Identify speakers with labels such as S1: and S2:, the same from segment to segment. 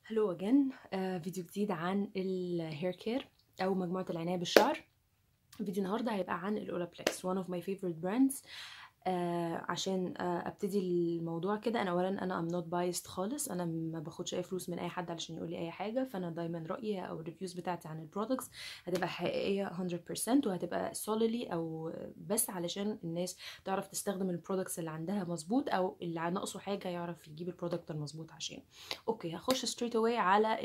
S1: هلو اجين فيديو جديد عن الهير كير او مجموعه العنايه بالشعر فيديو النهارده هيبقى عن الاولابلكس one of my favorite brands آه عشان آه ابتدي الموضوع كده انا اولا انا ام نوت بايست خالص انا ما باخدش اي فلوس من اي حد علشان يقول لي اي حاجه فانا دايما رايي او الريفيوز بتاعتي عن البرودكتس هتبقى حقيقيه 100% وهتبقى solely او بس علشان الناس تعرف تستخدم البرودكتس اللي عندها مظبوط او اللي ناقصه حاجه يعرف يجيب البرودكت المظبوط عشان اوكي هخش ستريت اواي على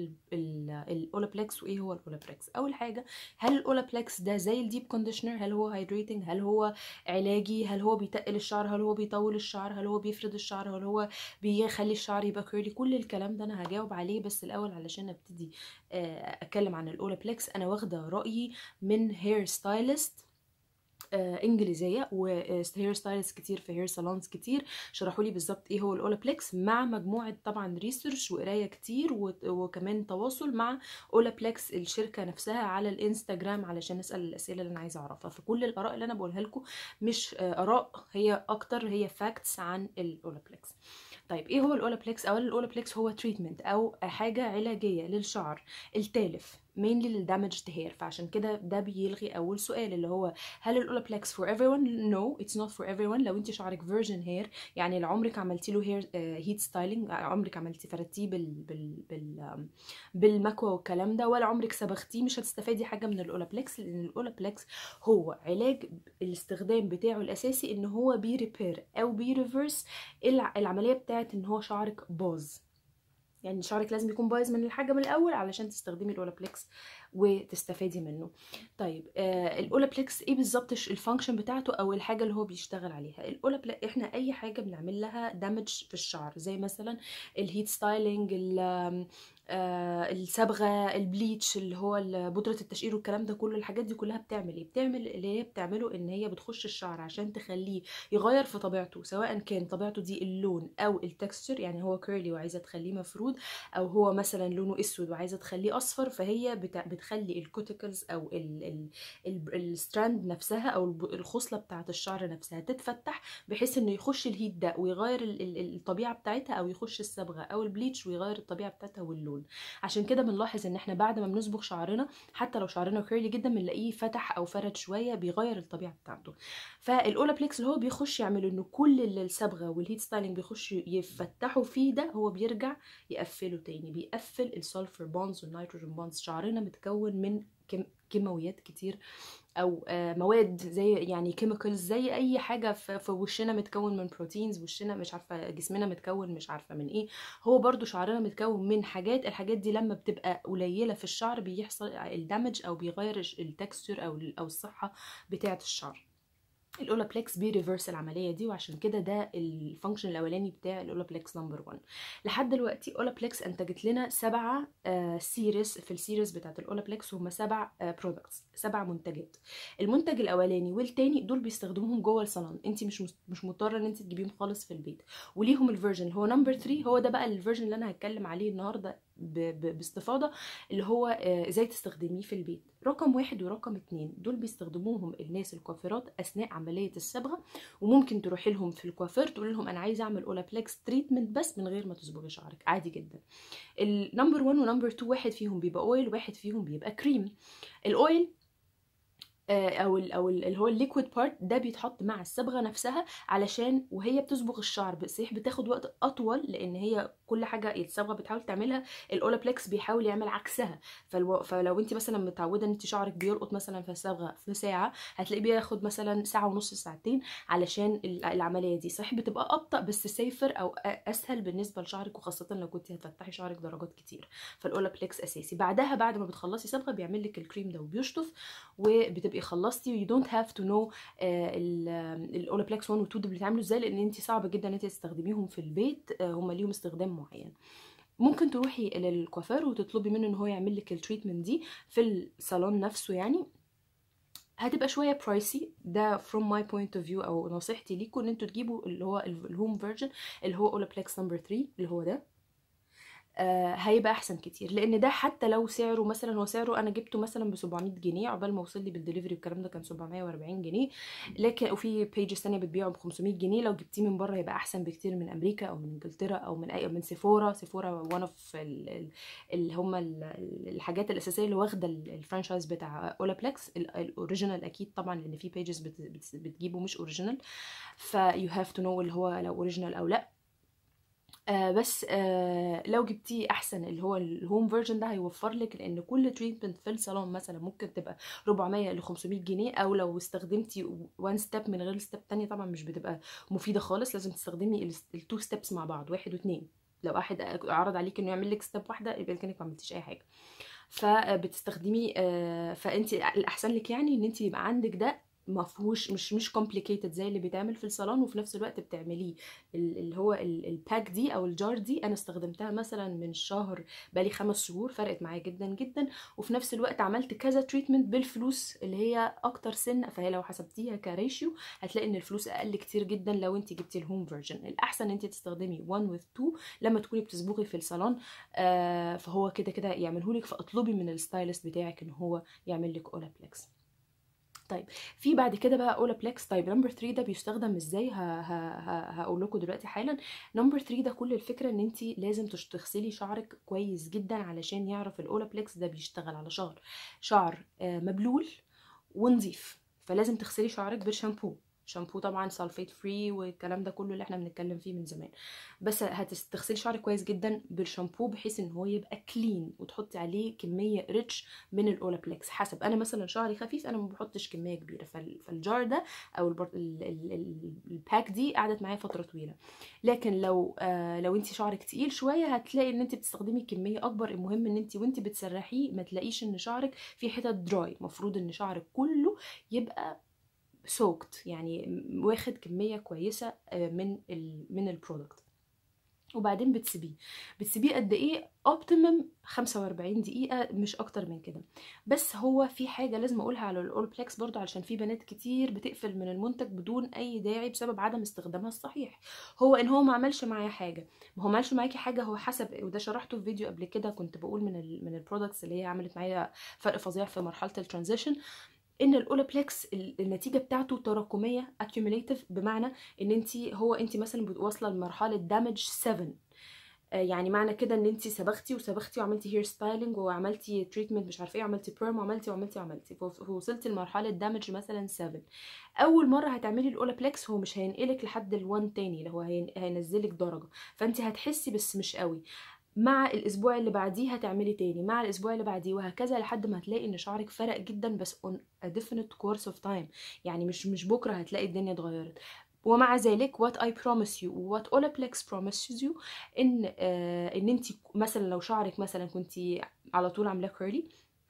S1: الاولابلكس وايه هو الاولابلكس اول حاجه هل الاولابلكس ده زي الديب كونديشنر هل هو هايدريتنج هل هو علاجي هل هو بيتقل الشعر هل هو بيطول الشعر هل هو بيفرد الشعر هل هو بيخلي الشعر يبقى كيرلي كل الكلام ده انا هجاوب عليه بس الاول علشان ابتدي اتكلم عن الاولابلكس انا واخده رايي من هير ستايلست آه انجليزيه وهير ستايلز كتير في هير سالونز كتير شرحوا لي بالظبط ايه هو الاولابلكس مع مجموعه طبعا ريسيرش وقرايه كتير وكمان تواصل مع اولابلكس الشركه نفسها على الانستجرام علشان نسال الاسئله اللي انا عايزه اعرفها فكل الاراء اللي انا بقولها لكم مش آه اراء هي اكتر هي فاكتس عن الاولابلكس طيب ايه هو الاولابلكس اولا الاولابلكس هو تريتمنت او حاجه علاجيه للشعر التالف mainly للدامجد هير فعشان كده ده بيلغي اول سؤال اللي هو هل الاولابلكس فور everyone no it's not for everyone لو انت شعرك فيرجن هير يعني لعمرك عملتي له هير هيت ستايلينج عمرك عملتي فردتيه بال بال بال بالمكوى والكلام ده ولا عمرك صبغتيه مش هتستفادي حاجه من الاولابلكس لان الاولابلكس هو علاج الاستخدام بتاعه الاساسي ان هو بيريبير او بيريفرس العمليه بتاعت ان هو شعرك باظ يعني شعرك لازم يكون بايظ من الحاجه من الاول علشان تستخدمي الاولابلكس وتستفادي منه طيب آه الاولابلكس ايه بالظبط الفانكشن بتاعته او الحاجه اللي هو بيشتغل عليها الاولابلكس احنا اي حاجه بنعمل لها دامج في الشعر زي مثلا الهيت ستايلينج آه الصبغه البليتش اللي هو بودره التشقير والكلام ده كله الحاجات دي كلها بتعمل ايه بتعمل اللي هي بتعمله ان هي بتخش الشعر عشان تخليه يغير في طبيعته سواء كان طبيعته دي اللون او التكستشر يعني هو كيرلي وعايزه تخليه مفرود او هو مثلا لونه اسود وعايزه تخليه اصفر فهي بتع... بتخلي الكوتيكلز او الستراند نفسها او الخصله بتاعه الشعر نفسها تتفتح بحيث انه يخش الهيت ده ويغير الطبيعه بتاعتها او يخش الصبغه او البليتش ويغير الطبيعه بتاعتها واللون عشان كده بنلاحظ ان احنا بعد ما بنصبغ شعرنا حتى لو شعرنا كيرلي جدا بنلاقيه فتح او فرد شويه بيغير الطبيعه بتاعته فالاولابلكس اللي هو بيخش يعمل انه كل الصبغه والهيت ستايلينج بيخش يفتحوا فيه ده هو بيرجع يقفله تاني بيقفل السلفر بونز والنيتروجين بونز شعرنا متكون من كيماويات كتير او مواد زي يعني كيميكالز زي اي حاجه في وشنا متكون من بروتينز وشنا مش عارفه جسمنا متكون مش عارفه من ايه هو برضو شعرنا متكون من حاجات الحاجات دي لما بتبقى قليله في الشعر بيحصل الدمج او بيغير التكستشر او او الصحه بتاعه الشعر الاولابلكس بيريفرس العمليه دي وعشان كده ده الفانكشن الاولاني بتاع الاولابلكس نمبر 1 لحد دلوقتي اولابلكس انتجت لنا سبعه آه سيريز في السيريز بتاعت الاولابلكس هم سبع آه برودكتس سبع منتجات المنتج الاولاني والتاني دول بيستخدموهم جوه الصالون انت مش مش مضطره ان انت تجيبيهم خالص في البيت وليهم الفيرجن اللي هو نمبر 3 هو ده بقى الفيرجن اللي انا هتكلم عليه النهارده باستفاضه اللي هو ازاي تستخدميه في البيت رقم واحد ورقم اتنين دول بيستخدموهم الناس الكوافيرات اثناء عمليه الصبغه وممكن تروحي لهم في الكوافير تقول لهم انا عايزه اعمل اولابلكس تريتمنت بس من غير ما تصبغي شعرك عادي جدا النمبر 1 ونمبر 2 واحد فيهم بيبقى اويل واحد فيهم بيبقى كريم الاويل او ال او ال اللي هو الليكويد بارت ده بيتحط مع الصبغه نفسها علشان وهي بتصبغ الشعر بصحيح بتاخد وقت اطول لان هي كل حاجه الصبغه بتحاول تعملها الاولابلكس بيحاول يعمل عكسها فلو, فلو انت مثلا متعوده ان انت شعرك بيلقط مثلا في الصبغه في ساعه هتلاقيه بياخد مثلا ساعه ونص ساعتين علشان العمليه دي صحيح بتبقى ابطا بس سيفر او اسهل بالنسبه لشعرك وخاصه لو كنت هتفتحي شعرك درجات كتير فالاولابلكس اساسي بعدها بعد ما بتخلصي صبغه بيعمل لك الكريم ده وبيشطف وبتبقي خلصتي يو دونت هاف تو نو الاولابلكس 1 و 2 دول بيتعملوا ازاي لان انت صعب جدا ان انت تستخدميهم في البيت uh, هم ليهم استخدام معين ممكن تروحي للكوافير وتطلبي منه ان هو يعمل لك التريتمنت دي في الصالون نفسه يعني هتبقى شويه برايسي ده from my point of view او نصيحتي ليكم ان انتوا تجيبوا اللي هو الهوم فيرجن اللي هو اولابلكس نمبر 3 اللي هو ده آه هيبقى احسن كتير لان ده حتى لو سعره مثلا هو سعره انا جبته مثلا ب 700 جنيه عقبال ما وصل لي بالدليفري والكلام ده كان 740 جنيه لكن وفي بيجز ثانيه بتبيعه ب 500 جنيه لو جبتيه من بره هيبقى احسن بكتير من امريكا او من انجلترا او من اي من سيفورا سيفورا وان اوف اللي هم الحاجات الاساسيه اللي واخده الفرانشايز بتاع اولابلكس الاوريجينال اكيد طبعا لان في بيجز بتجيبه مش اوريجينال فيو هاف تو نو اللي هو لو اوريجينال او لا آه بس آه لو جبتيه احسن اللي هو الهوم فيرجن ده هيوفر لك لان كل تريتمنت في الصالون مثلا ممكن تبقى 400 ل 500 جنيه او لو استخدمتي وان ستيب من غير ستيب تانية طبعا مش بتبقى مفيده خالص لازم تستخدمي التو ستيبس مع بعض واحد واثنين لو واحد عرض عليك انه يعمل لك ستيب واحده يبقى كانك ما عملتيش اي حاجه فبتستخدمي آه فانت الاحسن لك يعني ان انت يبقى عندك ده ما فيهوش مش مش كومبليكيتد زي اللي بيتعمل في الصالون وفي نفس الوقت بتعمليه اللي هو الباك دي او الجار دي انا استخدمتها مثلا من شهر بقالي خمس شهور فرقت معايا جدا جدا وفي نفس الوقت عملت كذا تريتمنت بالفلوس اللي هي اكتر سن فهي لو حسبتيها كريشيو هتلاقي ان الفلوس اقل كتير جدا لو انت جبتي الهوم فيرجن الاحسن ان انت تستخدمي 1 with 2 لما تكوني بتصبغي في الصالون آه فهو كده كده يعملهولك فاطلبي من الستايلست بتاعك ان هو يعمل لك اولابلكس طيب في بعد كده بقى اولابلكس طيب نمبر 3 ده بيستخدم ازاي هقول لكم دلوقتي حالا نمبر 3 ده كل الفكره ان انت لازم تغسلي شعرك كويس جدا علشان يعرف الاولابلكس ده بيشتغل على شعر شعر مبلول ونظيف فلازم تغسلي شعرك بالشامبو شامبو طبعا سلفيت فري والكلام ده كله اللي احنا بنتكلم فيه من زمان بس هتغسلي شعرك كويس جدا بالشامبو بحيث ان هو يبقى كلين وتحطي عليه كميه ريتش من الاولابلكس حسب انا مثلا شعري خفيف انا ما بحطش كميه كبيره فالجار ده او الباك دي قعدت معايا فتره طويله لكن لو آه لو انت شعرك تقيل شويه هتلاقي ان انت بتستخدمي كميه اكبر المهم ان انت وانت بتسرحيه ما تلاقيش ان شعرك في حتت دراي المفروض ان شعرك كله يبقى سوكت يعني واخد كميه كويسه من ال من البرودكت وبعدين بتسيبيه بتسيبيه قد ايه اوبتيمم 45 دقيقه مش اكتر من كده بس هو في حاجه لازم اقولها على الاولبلكس برضو علشان في بنات كتير بتقفل من المنتج بدون اي داعي بسبب عدم استخدامها الصحيح هو ان هو ما عملش معايا حاجه ما هو ما عملش معاكي حاجه هو حسب وده شرحته في فيديو قبل كده كنت بقول من ال من البرودكتس اللي هي عملت معايا فرق فظيع في مرحله الترانزيشن ان الاولابلكس النتيجه بتاعته تراكميه accumulative بمعنى ان انت هو انت مثلا واصله لمرحله دامج 7 يعني معنى كده ان انت صبغتي وصبغتي وعملتي هير ستايلنج وعملتي تريتمنت مش عارفه ايه وعملتي بيرم وعملتي وعملتي وعملتي فوصلتي لمرحله دامج مثلا 7 اول مره هتعملي الاولابلكس هو مش هينقلك لحد ال1 تاني اللي هو هينزلك درجه فانت هتحسي بس مش قوي مع الاسبوع اللي بعديه هتعملي تاني مع الاسبوع اللي بعديه وهكذا لحد ما هتلاقي ان شعرك فرق جدا بس on a definite course of time يعني مش مش بكره هتلاقي الدنيا اتغيرت ومع ذلك what I promise you what Olaplex promises you ان آه ان انت مثلا لو شعرك مثلا كنت على طول عاملاه كيرلي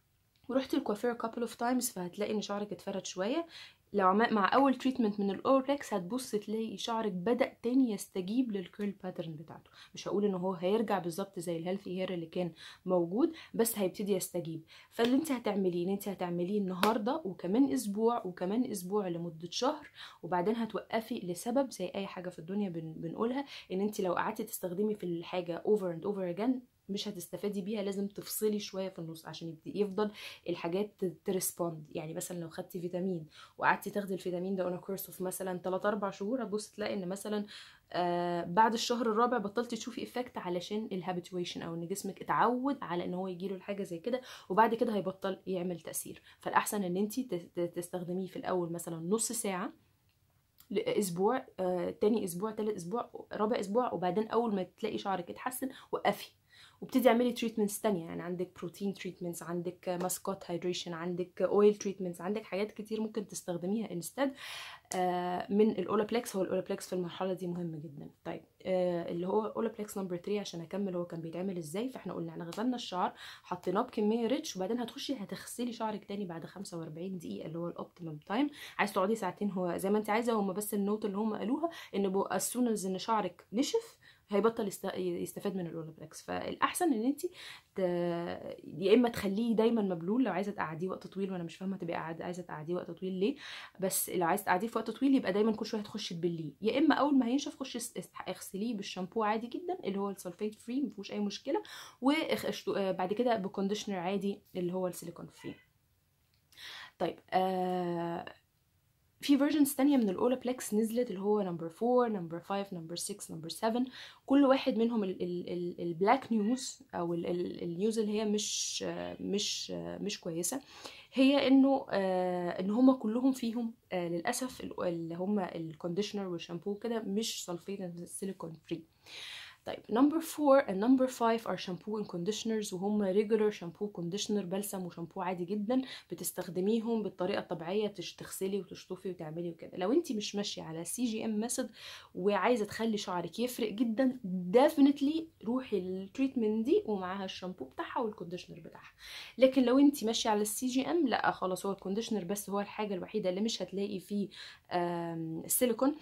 S1: ورحتي الكوافير couple of times فهتلاقي ان شعرك اتفرد شويه لو مع اول تريتمنت من الاوربلكس هتبص تلاقي شعرك بدا تاني يستجيب للكيرل باترن بتاعته مش هقول ان هو هيرجع بالظبط زي الهيلثي هير اللي كان موجود بس هيبتدي يستجيب فاللي انت هتعمليه ان انت هتعمليه النهارده وكمان اسبوع وكمان اسبوع لمده شهر وبعدين هتوقفي لسبب زي اي حاجه في الدنيا بن بنقولها ان انت لو قعدتي تستخدمي في الحاجه اوفر اند اوفر اجين مش هتستفادي بيها لازم تفصلي شويه في النص عشان يفضل الحاجات تريسبوند يعني مثلا لو خدتي فيتامين وقعدتي تاخدي الفيتامين ده اون كورس اوف مثلا 3 4 شهور هتبص تلاقي ان مثلا آه بعد الشهر الرابع بطلتي تشوفي افكت علشان الهابيتويشن او ان جسمك اتعود على ان هو يجيله الحاجه زي كده وبعد كده هيبطل يعمل تاثير فالاحسن ان انت تستخدميه في الاول مثلا نص ساعه اسبوع آه، تاني اسبوع تالت اسبوع رابع اسبوع وبعدين اول ما تلاقي شعرك اتحسن وقفي وبتدي اعملي تريتمنتس تانية يعني عندك بروتين تريتمنتس عندك ماسكوت هيدريشن عندك اويل تريتمنتس عندك حاجات كتير ممكن تستخدميها انستد من الاولابلكس هو الاولابلكس في المرحله دي مهم جدا طيب اللي هو اولابلكس نمبر 3 عشان اكمل هو كان بيتعمل ازاي فاحنا قلنا احنا غسلنا الشعر حطيناه بكميه ريتش وبعدين هتخشي هتغسلي شعرك تاني بعد 45 دقيقه اللي هو الاوبتيمم تايم عايز تقعدي ساعتين هو زي ما انت عايزه هم بس النوت اللي هم قالوها ان as soon as ان شعرك نشف هيبطل يست- يستفاد من الاولابلكس فالاحسن ان انت ت... يا اما تخليه دايما مبلول لو عايزه تقعديه وقت طويل وانا مش فاهمه تبقى قاعده عايزه تقعديه وقت طويل ليه بس لو عايزه تقعديه في وقت طويل يبقى دايما كل شويه تخشي تبليه يا اما اول ما هينشف خشي اس- اس- اغسليه بالشامبو عادي جدا اللي هو السلفيت فري مفيهوش اي مشكله وبعد كده بكونديشنر عادي اللي هو السيليكون فري طيب آه في فيرجنز تانية من الاولابلكس نزلت اللي هو نمبر 4 نمبر 5 نمبر 6 نمبر 7 كل واحد منهم البلاك نيوز او ال- ال- النيوز اللي هي مش آه، مش آه، مش كويسه هي انه آه ان هم كلهم فيهم آه للاسف ال- اللي هم الكونديشنر والشامبو كده مش سلفيت سيليكون فري طيب نمبر 4 and نمبر 5 are shampoo and conditioners وهم regular shampoo conditioner بلسم وشامبو عادي جدا بتستخدميهم بالطريقه الطبيعيه تش- تغسلي وتشطفي وتعملي وكده لو انت مش ماشيه على سي جي ام ميثود وعايزه تخلي شعرك يفرق جدا definitely روحي للتريتمنت دي ومعاها الشامبو بتاعها والكونديشنر بتاعها لكن لو انت ماشيه على السي جي ام لا خلاص هو الكونديشنر بس هو الحاجه الوحيده اللي مش هتلاقي فيه آم، سيليكون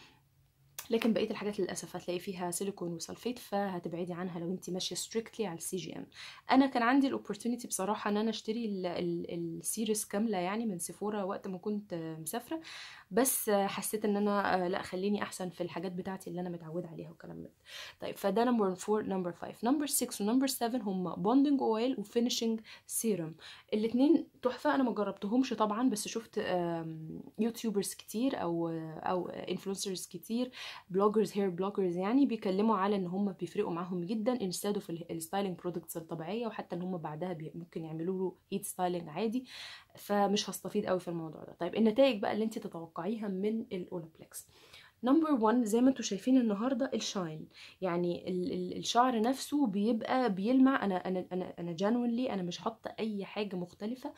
S1: لكن بقيه الحاجات للاسف هتلاقي فيها سيليكون وسلفيت فهتبعدي عنها لو انت ماشيه ستريكتلي على السي جي ام انا كان عندي الاوبورتونيتي بصراحه ان انا اشتري ال- ال- السيريس كامله يعني من سيفورا وقت ما كنت مسافره بس حسيت ان انا لا خليني احسن في الحاجات بتاعتي اللي انا متعوده عليها والكلام ده طيب فده نمبر 4 نمبر 5 نمبر 6 ونمبر 7 هم بوندنج اويل وفينيشنج سيرم الاثنين تحفه انا ما جربتهمش طبعا بس شفت آم، يوتيوبرز كتير او او انفلونسرز كتير بلوجرز هير بلوجرز يعني بيكلموا على ان هم بيفرقوا معاهم جدا انستاد في الستايلينج برودكتس الطبيعيه وحتى ان هم بعدها بي ممكن يعملوا له هيت ستايلينج عادي فمش هستفيد قوي في الموضوع ده طيب النتائج بقى اللي انت تتوقعيها من الاولابلكس نمبر 1 زي ما انتم شايفين النهارده الشاين يعني ال ال الشعر نفسه بيبقى بيلمع انا انا انا انا جانوينلي انا مش حاطه اي حاجه مختلفه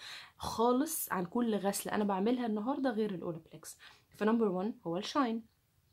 S1: خالص عن كل غسله انا بعملها النهارده غير الاولابلكس فنمبر 1 هو الشاين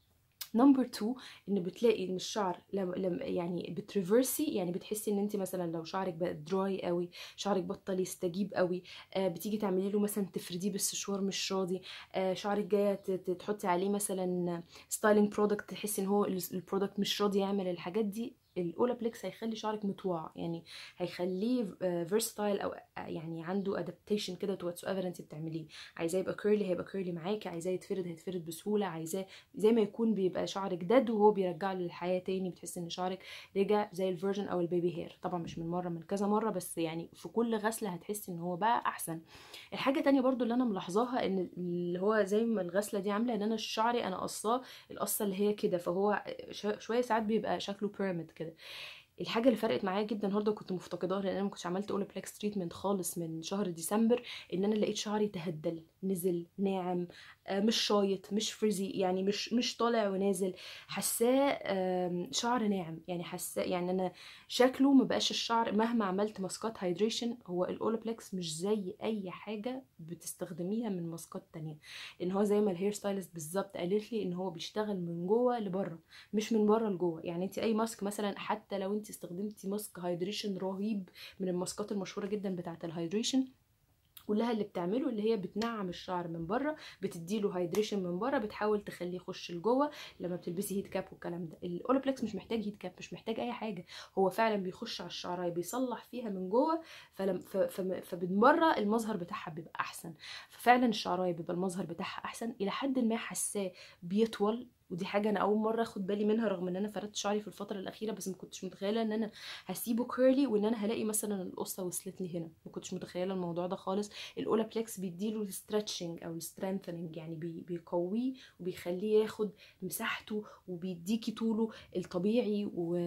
S1: نمبر 2 ان بتلاقي ان الشعر لما لما يعني بتريفرسي يعني بتحسي ان انت مثلا لو شعرك بقى دراي قوي شعرك بطل يستجيب قوي آه بتيجي تعملي له مثلا تفرديه بالسشوار مش راضي آه شعرك جايه ت- ت- تحطي عليه مثلا ستايلينج برودكت تحسي ان هو البرودكت مش راضي يعمل الحاجات دي الاولابلكس هيخلي شعرك متوع يعني هيخليه فيرستايل او يعني عنده ادابتيشن كده تو واتس ايفر انت بتعمليه عايزاه يبقى كيرلي هيبقى كيرلي معاكي عايزاه يتفرد هيتفرد بسهوله عايزاه زي ما يكون بيبقى شعرك دد وهو بيرجع له للحياه تاني بتحس ان شعرك رجع زي الفيرجن او البيبي هير طبعا مش من مره من كذا مره بس يعني في كل غسله هتحسي ان هو بقى احسن الحاجه تانية برضو اللي انا ملاحظاها ان اللي هو زي ما الغسله دي عامله ان انا شعري انا قصاه القصه اللي هي كده فهو ش- شويه ساعات بيبقى شكله بيراميد كده الحاجه اللي فرقت معايا جدا النهارده كنت مفتقداها لان انا ما كنتش عملت اولابلكس تريتمنت خالص من شهر ديسمبر ان انا لقيت شعري تهدل نزل ناعم آه، مش شايط مش فريزي يعني مش مش طالع ونازل حاساه آم، شعر ناعم يعني حاساه يعني انا شكله ما بقاش الشعر مهما عملت ماسكات هايدريشن هو الاولابلكس مش زي اي حاجه بتستخدميها من ماسكات تانية لان هو زي ما الهير ستايلست بالظبط قالت لي ان هو بيشتغل من جوه لبره مش من بره لجوه يعني انت اي ماسك مثلا حتى لو انت استخدمتي ماسك هايدريشن رهيب من الماسكات المشهوره جدا بتاعه الهايدريشن كلها اللي بتعمله اللي هي بتنعم الشعر من بره بتديله هايدريشن من بره بتحاول تخليه يخش لجوه لما بتلبسي هيت كاب والكلام ده الاولابلكس مش محتاج هيت كاب مش محتاج اي حاجه هو فعلا بيخش على الشعرايه بيصلح فيها من جوه فلم ف- فم- فمن بره المظهر بتاعها بيبقى احسن ففعلا الشعرايه بيبقى المظهر بتاعها احسن الى حد ما حاساه بيطول ودي حاجه انا اول مره اخد بالي منها رغم ان انا فردت شعري في الفتره الاخيره بس ما كنتش متخيله ان انا هسيبه كيرلي وان انا هلاقي مثلا القصه وصلت لي هنا ما كنتش متخيله الموضوع ده خالص الاولابلكس بيديله الستريتشنج او السترينثنينج يعني بي بيقويه وبيخليه ياخد مساحته وبيديكي طوله الطبيعي و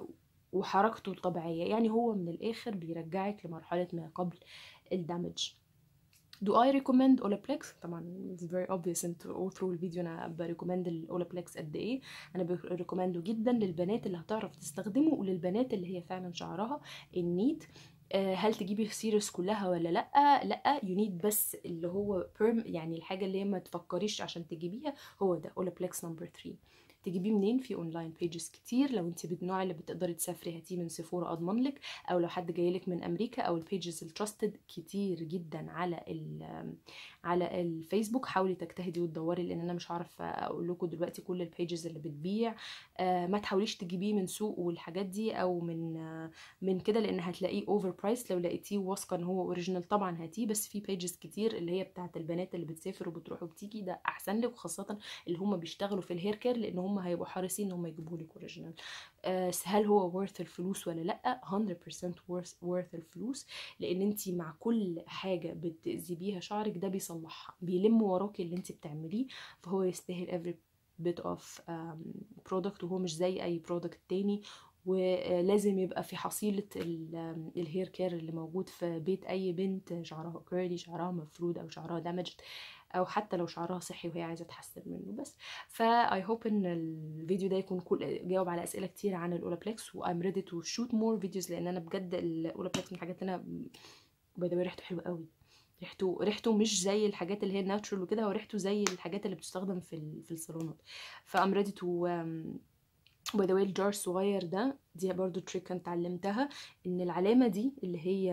S1: وحركته الطبيعيه يعني هو من الاخر بيرجعك لمرحله ما قبل الدمج Do I recommend Olaplex؟ طبعا it's very obvious انت all through الفيديو انا بريكومند الاولابلكس قد ايه انا بريكومنده جدا للبنات اللي هتعرف تستخدمه وللبنات اللي هي فعلا شعرها النيت آه، هل تجيبي السيريس كلها ولا لا لا يو نيد بس اللي هو بيرم يعني الحاجه اللي هي ما تفكريش عشان تجيبيها هو ده اولابلكس نمبر 3 تجيبيه منين في اونلاين بيجز كتير لو انت من النوع اللي بتقدري تسافري هاتيه من سيفورا اضمن لك او لو حد جاي لك من امريكا او البيجز التراستد كتير جدا على ال على الفيسبوك حاولي تجتهدي وتدوري لان انا مش هعرف اقول لكم دلوقتي كل البيجز اللي بتبيع آه، ما تحاوليش تجيبيه من سوق والحاجات دي او من آه، من كده لان هتلاقيه اوفر برايس لو لقيتيه واثقه ان هو اوريجينال طبعا هاتيه بس في بيجز كتير اللي هي بتاعت البنات اللي بتسافر وبتروح وبتيجي ده احسن لك وخاصه اللي هم بيشتغلوا في الهير كير لان هم هيبقوا حريصين ان هم يجيبوا لك اوريجينال آه، هل هو worth الفلوس ولا لا 100% worth worth الفلوس لان انت مع كل حاجه بتاذي بيها شعرك ده بيصلحها بيلم وراكي اللي انت بتعمليه فهو يستاهل every bit of um, product وهو مش زي اي product تاني ولازم يبقى في حصيلة ال- الهير كير اللي موجود في بيت أي بنت شعرها كيرلي شعرها مفرود أو شعرها دامجد أو حتى لو شعرها صحي وهي عايزة تحسن منه بس فا I hope إن الفيديو ده يكون كل جاوب على أسئلة كتير عن الأولابلكس و I'm ready to shoot more videos لأن أنا بجد الأولابلكس من الحاجات اللي أنا باي ذا ريحته حلوة قوي ريحته ريحته مش زي الحاجات اللي هي الناتشرال وكده هو ريحته زي الحاجات اللي بتستخدم في ال- في الصالونات فام ريدي تو باي ذا واي الجار الصغير ده دي برضو تريك انا اتعلمتها ان العلامه دي اللي هي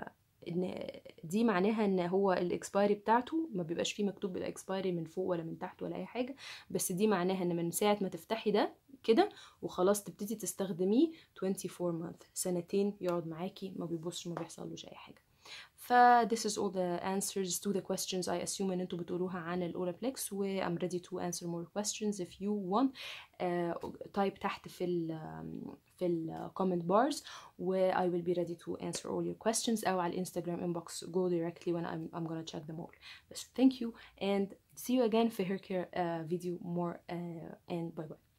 S1: ان دي معناها ان هو الاكسبايري بتاعته ما بيبقاش فيه مكتوب الاكسبايري من فوق ولا من تحت ولا اي حاجه بس دي معناها ان من ساعه ما تفتحي ده كده وخلاص تبتدي تستخدميه 24 month سنتين يقعد معاكي ما بيبصش ما بيحصلوش اي حاجه ف this is all the answers to the questions I assume ان انتوا بتقولوها عن الاولابلكس و I'm ready to answer more questions if you want uh, type تحت في ال في ال comment bars و I will be ready to answer all your questions أو على الانستغرام inbox go directly when I'm, I'm gonna check them all بس thank you and see you again في hair care uh, video more uh, and bye bye